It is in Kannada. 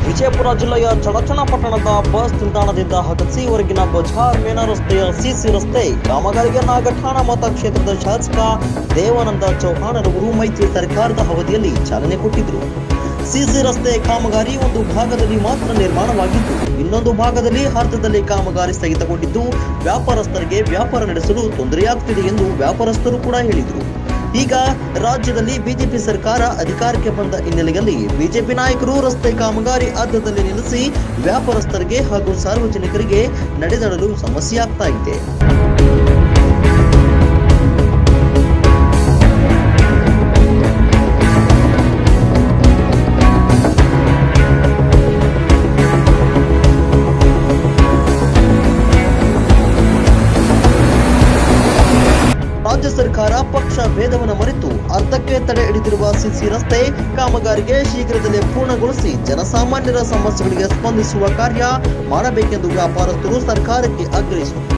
ವಿಜಯಪುರ ಜಿಲ್ಲೆಯ ಚಡಚಣಪಟ್ಟಣದ ಬಸ್ ನಿಲ್ದಾಣದಿಂದ ಹಗಸಿವರೆಗಿನ ಬಜಾರ್ ಮೇನ ರಸ್ತೆಯ ಸಿಸಿ ರಸ್ತೆ ಕಾಮಗಾರಿಗೆ ನಾಗಠಾಣ ಮತಕ್ಷೇತ್ರದ ಶಾಸಕ ದೇವಾನಂದ ಚೌಹಾಣರವರು ಮೈತ್ರಿ ಸರ್ಕಾರದ ಅವಧಿಯಲ್ಲಿ ಚಾಲನೆ ಕೊಟ್ಟಿದ್ರು ಸಿಸಿ ರಸ್ತೆ ಕಾಮಗಾರಿ ಒಂದು ಭಾಗದಲ್ಲಿ ಮಾತ್ರ ನಿರ್ಮಾಣವಾಗಿದ್ದು ಇನ್ನೊಂದು ಭಾಗದಲ್ಲಿ ಅರ್ಧದಲ್ಲಿ ಕಾಮಗಾರಿ ಸ್ಥಗಿತಗೊಂಡಿದ್ದು ವ್ಯಾಪಾರಸ್ಥರಿಗೆ ವ್ಯಾಪಾರ ನಡೆಸಲು ತೊಂದರೆಯಾಗುತ್ತಿದೆ ಎಂದು ವ್ಯಾಪಾರಸ್ಥರು ಕೂಡ ಹೇಳಿದರು ಈಗ ರಾಜ್ಯದಲ್ಲಿ ಬಿಜೆಪಿ ಸರ್ಕಾರ ಅಧಿಕಾರಕ್ಕೆ ಬಂದ ಹಿನ್ನೆಲೆಯಲ್ಲಿ ಬಿಜೆಪಿ ನಾಯಕರು ರಸ್ತೆ ಕಾಮಗಾರಿ ಅರ್ಧದಲ್ಲಿ ನಿಲ್ಲಿಸಿ ವ್ಯಾಪಾರಸ್ಥರಿಗೆ ಹಾಗೂ ಸಾರ್ವಜನಿಕರಿಗೆ ನಡೆದಾಡಲು ಸಮಸ್ಯೆಯಾಗ್ತಾ ಇದೆ ರಾಜ್ಯ ಸರ್ಕಾರ ಪಕ್ಷ ಭೇದವನ್ನು ಮರೆತು ಅರ್ಧಕ್ಕೆ ತಡೆ ಹಿಡಿದಿರುವ ಸಿಸಿ ರಸ್ತೆ ಕಾಮಗಾರಿಗೆ ಶೀಘ್ರದಲ್ಲೇ ಪೂರ್ಣಗೊಳಿಸಿ ಜನಸಾಮಾನ್ಯರ ಸಮಸ್ಯೆಗಳಿಗೆ ಸ್ಪಂದಿಸುವ ಕಾರ್ಯ ಮಾಡಬೇಕೆಂದು ವ್ಯಾಪಾರಸ್ಥರು ಸರ್ಕಾರಕ್ಕೆ ಆಗ್ರಹಿಸಿದರು